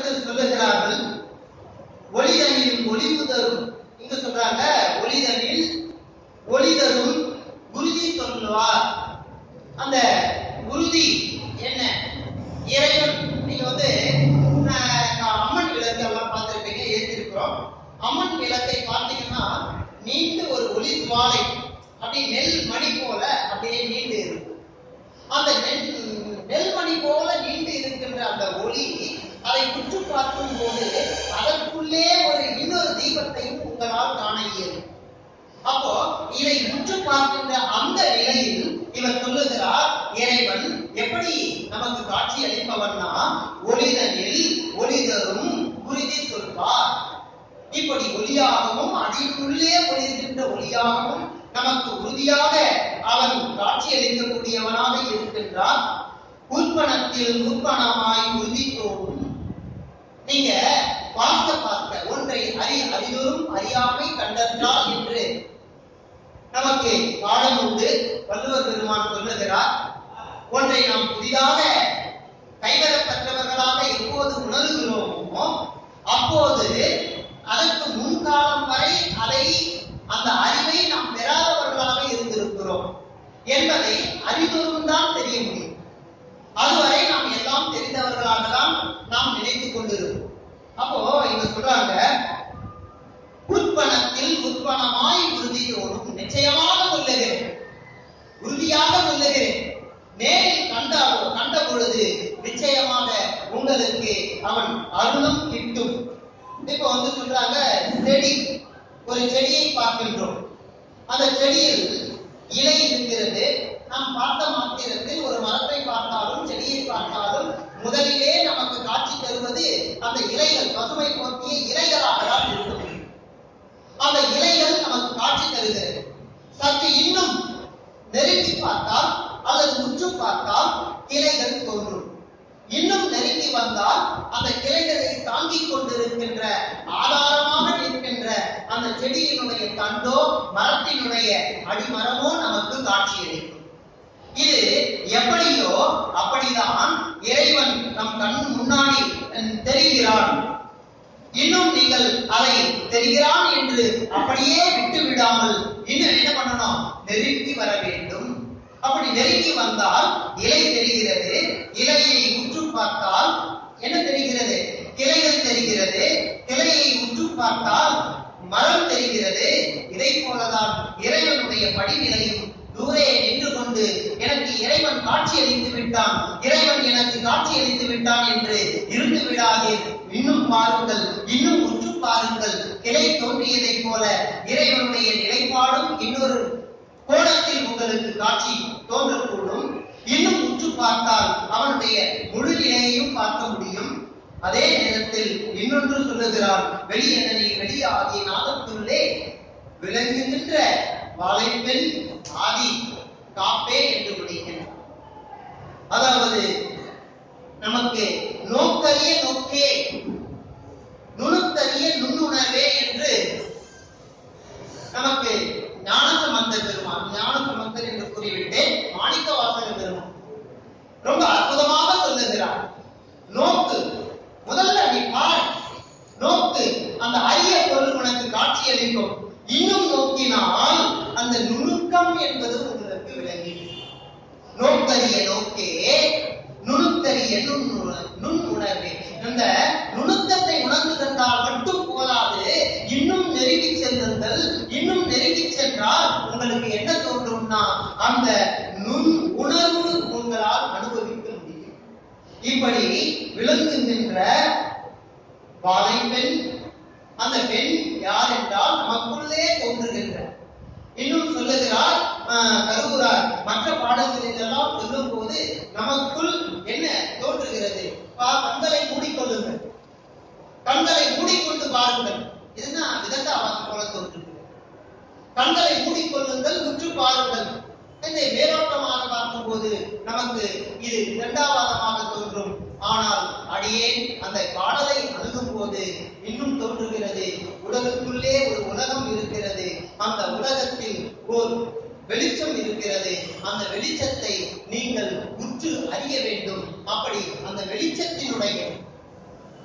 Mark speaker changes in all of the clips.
Speaker 1: அடுத்து சொல்லுகிறார்கள் ஒளிதனில் ஒளிவு தரும் இங்க சொல்றாங்க ஒளிதனில் ஒளி தரும் குருதி சொல்லுவார் அந்த குருதி என்ன இறைவன் நீங்க வந்து அஹ், அம்மன் விளக்கு எல்லாம் பார்த்திருப்பீங்க ஏற்றிருக்கிறோம் அம்மன் விளக்கை பார்த்தீங்கன்னா நீண்டு ஒரு ஒளி சுவாலை அப்படியே நெல் மணி போல அப்படியே நீண்டு இருக்கும் அந்த நெல் நெல்மணி போல நீண்டு இருக்கின்ற அந்த ஒளி அதை உற்று பார்க்கும் போது அதற்குள்ளே ஒரு இன்னொரு தீபத்தையும் உங்களால் காண இயலும் அப்போ இதை உற்று பார்க்கின்ற அந்த நிலையில் இவர் சொல்லுகிறார் இறைவன் எப்படி நமக்கு காட்சி அளிப்பவன்னா ஒளிதனில் ஒளி தரும் குருதி சொல்வார் இப்படி ஒளியாகவும் அதிலுள்ளே ஒளிர்கின்ற ஒளியாகவும் நமக்கு உறுதியாக அவன் காட்சி அளிக்கக்கூடியவனாக இருக்கின்றான் உற்பணத்தில் உற்பணமாய் உறுதி தோறும் நீங்க பார்க்க பார்க்க ஒன்றை அறி அறிதோறும் அறியாமை கண்டற்றால் என்று நமக்கு பாடம் உண்டு வள்ளுவர் பெருமான் சொல்லுகிறார் ஒன்றை நாம் புதிதாக கைவரப்பட்டவர்களாக எப்போது உணர்கிறோமோ அப்போது அதற்கு முன்காலம் வரை அதை அந்த அறிவை நாம் பெறாதவர்களாக இருந்திருக்கிறோம் என்பதை அறிதோறும் தான் தெரிய முடியும் அதுவரை நாம் எல்லாம் தெரிந்தவர்களாக தான் நாம் நினைத்துக் கொண்டிருக்கிறோம் அப்போ இங்க சொல்றாங்க உட்பணத்தில் உட்பணமாய் உறுதியோடும் நிச்சயமாக சொல்லுகிறேன் உறுதியாக சொல்லுகிறேன் நேரில் கண்ட கண்ட பொழுது நிச்சயமாக உங்களுக்கு அவன் அருளும் கிட்டும் இப்போ வந்து சொல்றாங்க செடி ஒரு செடியை பார்க்கின்றோம் அந்த செடியில் இலை இருக்கிறது நாம் பார்த்த மாத்திரத்தில் ஒரு மரத்தை பார்த்தாலும் செடியை பார்த்தாலும் முதலிலே நமக்கு காட்சி தருவது அந்த இலைகள் பசுமை போக்கிய இலைகளாக தான் இருக்க முடியும் அந்த இலைகள் நமக்கு காட்சி தருகிறது சற்று இன்னும் நெருங்கி பார்த்தால் அல்லது உற்று பார்த்தால் கிளைகள் தோன்றும் இன்னும் நெருங்கி வந்தால் அந்த கிளைகளை தாங்கிக் கொண்டிருக்கின்ற ஆதாரமாக நிற்கின்ற அந்த செடியினுடைய தண்டோ மரத்தினுடைய அடிமரமோ நமக்கு காட்சியளிக்கும் இது எப்படியோ அப்படிதான் இறைவன் நம் கண் முன்னாடி அஹ், தெரிகிறான் இன்னும் நீங்கள் அதை தெரிகிறான் என்று அப்படியே விட்டு விடாமல் இன்னும் என்ன பண்ணணும் நெருங்கி வர வேண்டும் அப்படி நெருங்கி வந்தால் இலை தெரிகிறது இலையை உற்று பார்த்தால் என்ன தெரிகிறது கிளைகள் தெரிகிறது கிளையை உற்று பார்த்தால் மரம் தெரிகிறது இதை போலதான் இறைவனுடைய படிநிலையும் தூரே நின்று கொண்டு எனக்கு இறைவன் காட்சி அளித்து விட்டான் இறைவன் எனக்கு காட்சி அளித்து விட்டான் என்று இருந்து விடாதே இன்னும் பாருங்கள் இன்னும் உற்று பாருங்கள் கிளை தோன்றியதைப் போல இறைவனுடைய நிலைப்பாடும் இன்னொரு கோணத்தில் உங்களுக்கு காட்சி தோன்றக்கூடும் இன்னும் உற்று பார்த்தால் அவனுடைய முழு நிலையையும் பார்க்க முடியும் அதே நேரத்தில் இன்னொன்று சொல்லுகிறான் வெளியனி வெளியாகிய நாதத்துள்ளே விளங்குகின்ற வாழைப்பெண் ஆதி காப்பே என்று முடிக்கின்றான் அதாவது நமக்கு நோக்கரிய நோக்கே நுணுக்கரிய நுண்ணுணர்வே என்று நமக்கு ஞானசம்பந்த பெருமான் ஞானசம்பந்தர் என்று கூறிவிட்டு மாணிக்க வாசக பெருமான் ரொம்ப அற்புதமாக சொல்லுகிறார் நோக்கு முதல்ல நீ பார் நோக்கு அந்த அரிய பொருள் உனக்கு காட்சி அளிக்கும் இன்னும் நோக்கினால் அந்த நுணுக்கம் என்பது உங்களுக்கு விளங்கி நோக்கரிய நோக்கே நுணுக்கரிய நுண்ணுண- நுண்ணுணர்வே அந்த நுணுக்கத்தை உணர்ந்து கண்டால் மட்டும் போதாது இன்னும் நெருங்கி செல்லுங்கள் இன்னும் நெருங்கி சென்றால் உங்களுக்கு என்ன தோன்றும்னா அந்த நுண் உணர்வு உங்களால் அனுபவிக்க முடியும் இப்படி விளங்குகின்ற வாழை பெண் அந்த பெண் யார் என்றால் நமக்குள்ளே தோன்றுகின்ற இன்னும் சொல்லுகிறார் ஆஹ், கருவுரார் மற்ற பாடல்களில் எல்லாம் சொல்லும் போது நமக்குள் என்ன தோன்றுகிறது பா கண்களை மூடிக்கொள்ளுங்கள் கண்களை மூடிக்கொண்டு பாருங்கள் இதுதான் விதண்டாவாதம் போல தோன்றுகிறது கண்களை மூடிக்கொள்ளுங்கள் உற்று பாருங்கள் இதை மேலோட்டமாக பார்க்கும்போது நமக்கு இது இரண்டாவாதமாக தோன்றும் ஆனால் அடியேன் அந்த பாடலை அணுகும் போது இன்னும் தோன்றுகிறது உலகுக்குள்ளே ஒரு உலகம் இருக்கிறது அந்த உலகத்தில் ஓர் வெளிச்சம் இருக்கிறது அந்த வெளிச்சத்தை நீங்கள் உற்று அறிய வேண்டும் அப்படி அந்த வெளிச்சத்தினுடைய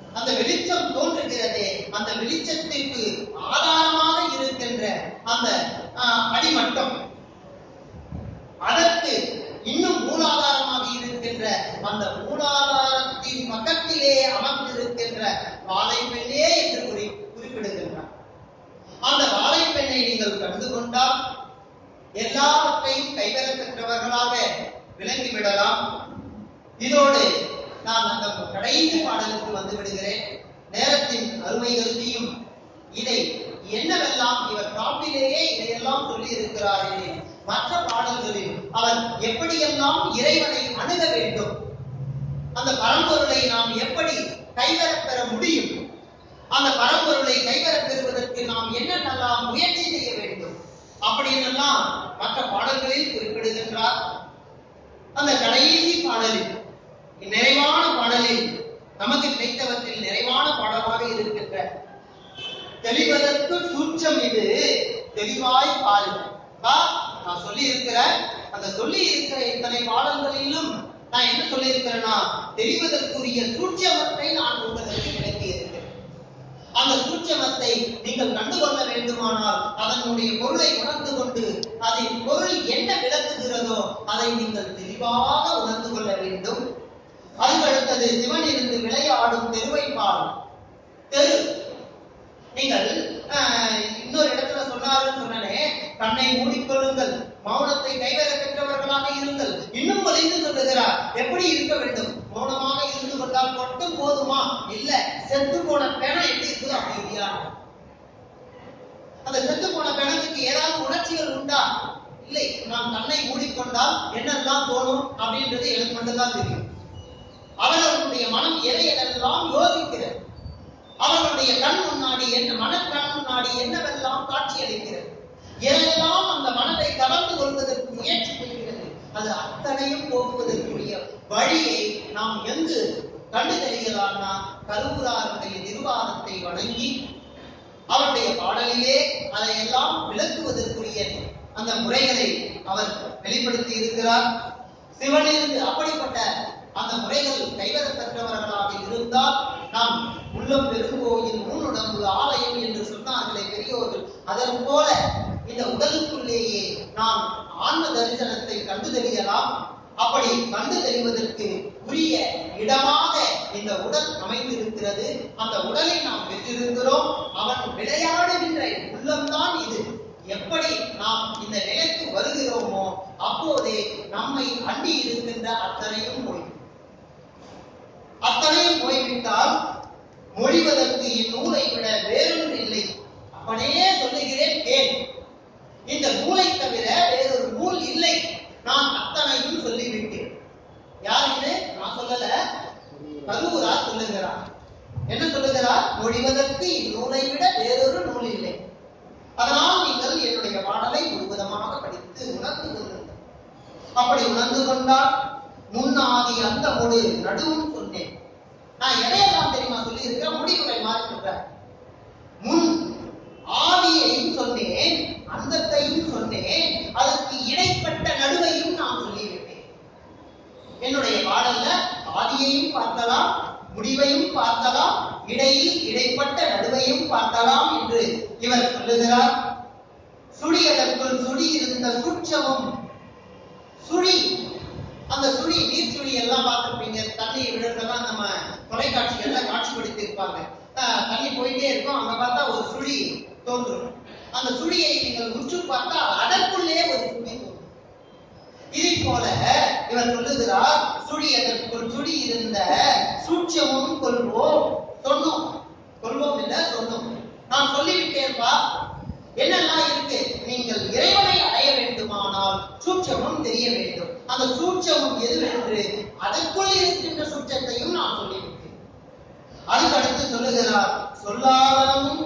Speaker 1: அந்த வெளிச்சம் தோன்றுகிறதே அந்த வெளிச்சத்திற்கு ஆதாரமாக இருக்கின்ற அந்த ஆஹ், அடிமட்டம் அதற்கு இன்னும் மூலாதாரமாக இருக்கின்ற அந்த மூலாதாரத்தின் பக்கத்திலே அமர்ந்திருக்கின்ற வாழைப்பெண்ணே என்று குறி குறிப்பிடுகின்றார் அந்த வாழைப்பெண்ணை நீங்கள் கண்டு கொண்டால் எல்லாவற்றையும் கைவரப் பெற்றவர்களாக விளங்கிவிடலாம் இதோடு நான் அந்த கடைசி பாடலுக்கு வந்து விடுகிறேன் நேரத்தின் அருமை கருதியும் இதை என்னவெல்லாம் இவர் டாப்பிலேயே இதையெல்லாம் சொல்லி இருக்கிறாரே மற்ற பாடல்களில் அவர் எப்படியெல்லாம் இறைவனை அணுக வேண்டும் அந்த பரம்பொருளை நாம் எப்படி கைவரப் பெற முடியும் அந்த பரம்பொருளை கைவரப் பெறுவதற்கு நாம் என்னென்னலாம் முயற்சி செய்ய வேண்டும் அப்படின்னெல்லாம் மற்ற பாடல்களில் குறிப்பிடுகின்றார் அந்த கடைசி பாடலில் நிறைவான பாடலில் நமக்கு கிடைத்தவற்றில் நிறைவான பாடலாக இருக்கின்ற தெளிவதற்கு சூட்சம் இது தெளிவாய் பாருங்க பா, நான் சொல்லி இருக்கிற அந்த சொல்லி இருக்கிற இத்தனை பாடல்களிலும் நான் என்ன சொல்லி இருக்கிறேன்னா தெரிவதற்குரிய சூட்சமத்தை நான் உங்களுக்கு விளக்கி இருக்கிறேன் அந்த சூட்சமத்தை நீங்கள் கண்டுகொள்ள வேண்டுமானால் அதனுடைய பொருளை உணர்ந்து கொண்டு அதன் பொருள் என்ன விளக்குகிறதோ அதை நீங்கள் தெளிவாக உணர்ந்து கொள்ள வேண்டும் அதுக்கு அடுத்தது சிவன் இருந்து விளையாடும் தெருவை பார் தெரு நீங்கள் ஆஹ், இன்னொரு இடத்துல சொன்னாருன்னு சொன்னனே கண்ணை மூடிக்கொள்ளுங்கள் மௌனத்தை கைவர பெற்றவர்களாக இருங்கள் இன்னும் வலிந்து சொல்லுகிறார் எப்படி இருக்க வேண்டும் மௌனமாக இருந்து கொண்டால் மட்டும் போதுமா இல்ல செத்து போன பிணம் எப்படி இருக்குது அப்படி இல்லையா அந்த செத்து போன பிணத்துக்கு ஏதாவது உணர்ச்சிகள் உண்டா இல்லை நான் கண்ணை மூடிக்கொண்டால் என்னெல்லாம் தோணும் அப்படின்றது எனக்கு மட்டும்தான் தெரியும் அவர்களுடைய மனம் எதை எதெல்லாம் யோசிக்கிறது அவர்களுடைய கண் முன்னாடி என்ன மனக்கண் முன்னாடி என்னவெல்லாம் காட்சி அளிக்கிறது எதெல்லாம் அந்த மனதை கலந்து கொள்வதற்கு முயற்சி செய்கிறது அது அத்தனையும் போக்குவதற்குரிய வழியை நாம் எங்கு கண்டு தெரிகிறார்னா கருவூராருடைய நிர்வாகத்தை வணங்கி அவருடைய பாடலிலே அதையெல்லாம் விளக்குவதற்குரிய அந்த முறைகளை அவர் வெளிப்படுத்தி இருக்கிறார் சிவனிலிருந்து அப்படிப்பட்ட அந்த முறைகள் கைவரப்பெற்றவர்களாக இருந்தால் நாம் உள்ளம் பெருங்கோயில் ஊனுடம்பு ஆலயம் என்று சொன்னார்களே பெரியோர்கள் அதன் போல இந்த உடலுக்குள்ளேயே நாம் ஆன்ம தரிசனத்தை கண்டு தெரியலாம் அப்படி கண்டு தெரிவதற்கு உரிய இடமாக இந்த உடல் அமைந்திருக்கிறது அந்த உடலை நாம் பெற்றிருக்கிறோம் அவன் விளையாடுகின்ற உள்ளம்தான் இது எப்படி நாம் இந்த நிலைக்கு வருகிறோமோ அப்போதே நம்மை அண்டி இருக்கின்ற அத்தனையும் போய் அத்தனையும் போய்விட்டால் மொழிவதற்கு இந்நூலை விட வேறொன்று இல்லை அப்படியே சொல்லுகிறேன் கேள் இந்த நூலை தவிர வேறொரு நூல் இல்லை நான் அத்தனையும் சொல்லிவிட்டேன் யார் இது நான் சொல்லல கருவூரா சொல்லுகிறார் என்ன சொல்லுகிறார் மொழிவதற்கு இந்நூலை விட வேறொரு நூல் இல்லை அதனால் நீங்கள் என்னுடைய பாடலை முழுவதமாக படித்து உணர்ந்து கொள்ளுங்கள் அப்படி உணர்ந்து கொண்டால் முன்னாதி அந்த மொழி நடுவும் சொன்னேன் நான் எதையெல்லாம் தெரியுமா சொல்லி இருக்கிறேன் முடிவுரை மாதிரி சொல்றேன் முன் ஆதியையும் சொன்னேன் அந்தத்தையும் சொன்னேன் அதற்கு இடைப்பட்ட நடுவையும் நான் சொல்லிவிட்டேன் என்னுடைய பாடல்ல ஆதியையும் பார்க்கலாம் முடிவையும் பார்க்கலாம் இடையில் இடைப்பட்ட நடுவையும் பார்க்கலாம் என்று இவர் சொல்லுகிறார் சுழியதற்குள் சுழி இருந்த சூட்சமும் சுழி அந்த சுழி நீர் சுழி எல்லாம் பார்த்திருப்பீங்க தண்ணி விழுறதெல்லாம் நம்ம தொலைக்காட்சிகள்ல காட்சிப்படுத்தி இருப்பாங்க ஆஹ் தண்ணி போயிட்டே இருக்கும் அங்க பார்த்தா ஒரு சுழி தோன்றும் அந்த சுழியை நீங்கள் உற்று பார்த்தா அதற்குள்ளே ஒரு சுழி தோன்றும் இதை போல இவர் சொல்லுகிறார் சுழி அதற்குள் சுழி இருந்த சூட்சமும் கொள்வோம் சொன்னோம் கொள்வோம் இல்ல சொன்னோம் நான் சொல்லிவிட்டேன்ப்பா என்னெல்லாம் இருக்கு நீங்கள் இறைவனை அடைய வேண்டுமானால் சூட்சமும் தெரிய வேண்டும் அந்த சூட்சமும் எதுவென்று அதற்குள் இருக்கின்ற சூட்சத்தையும் நான் சொல்லிவிட்டேன் அதுக்கு அடுத்து சொல்லுகிறார் சொல்லாதனமும்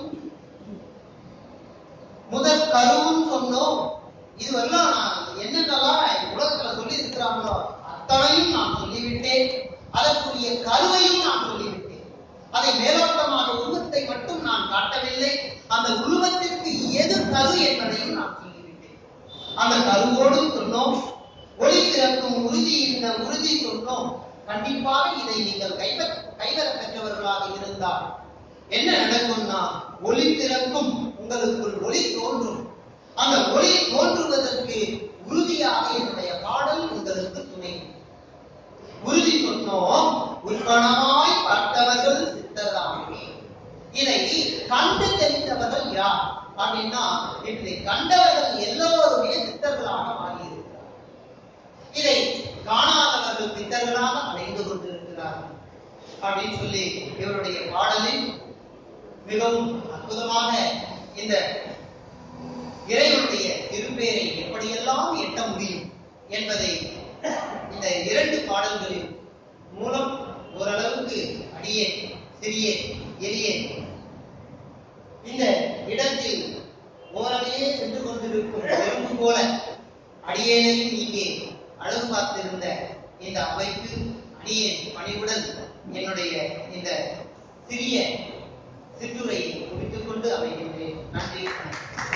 Speaker 1: முதற் கருவும் சொன்னோம் இதுவெல்லாம் நான் என்னென்னலாம் உலகத்துல சொல்லி இருக்கிறாங்களோ அத்தனையும் நான் சொல்லிவிட்டேன் அதற்குரிய கருவையும் நான் சொல்லிவிட்டேன் அதை மேலோட்டமாக உருவத்தை மட்டும் நான் காட்டவில்லை அந்த உருவத்திற்கு எது கரு என்பதையும் நான் சொல்லிவிட்டேன் அந்த கருவோடும் சொன்னோம் ஒளி திறக்கும் உறுதி இந்த உறுதி சொன்னோம் கண்டிப்பாக இதை நீங்கள் கைவ கைவர பெற்றவர்களாக உடையவர்களாக இருந்தால் என்ன நடக்கும்னா ஒளி திறக்கும் உங்களுக்குள் ஒளி தோன்றும் அந்த ஒளி தோன்றுவதற்கு உறுதியாக என்னுடைய பாடல் உங்களுக்கு துணை உறுதி சொன்னோம் உற்பணமாய் பார்த்தவர்கள் சித்தராமே இதை கண்டு தெரிந்தவர்கள் யார் அப்படின்னா இதை கண்டவர்கள் எல்லோருமே சித்தர்களாக மாறியிருக்கிறார் இதை காணாதவர்கள் சித்தர்களாக அடைந்து கொண்டிருக்கிறார்கள் அப்படின்னு சொல்லி இவருடைய பாடலில் மிகவும் அற்புதமாக இந்த இறைவனுடைய திருப்பேரை எப்படியெல்லாம் எட்ட முடியும் என்பதை இந்த இரண்டு பாடல்களின் மூலம் ஓரளவுக்கு அடியே சிறிய எளிய இந்த இடத்தில் ஓரலையே சென்று கொண்டிருக்கும் எறும்பு போல அடியேனையும் இங்கே அழகு பார்த்திருந்த இந்த அமைப்பு அடியேன் பணிவுடன் என்னுடைய இந்த சிறிய சிற்றுரையை முடித்துக் கொண்டு அமைகின்றேன் நன்றி வணக்கம்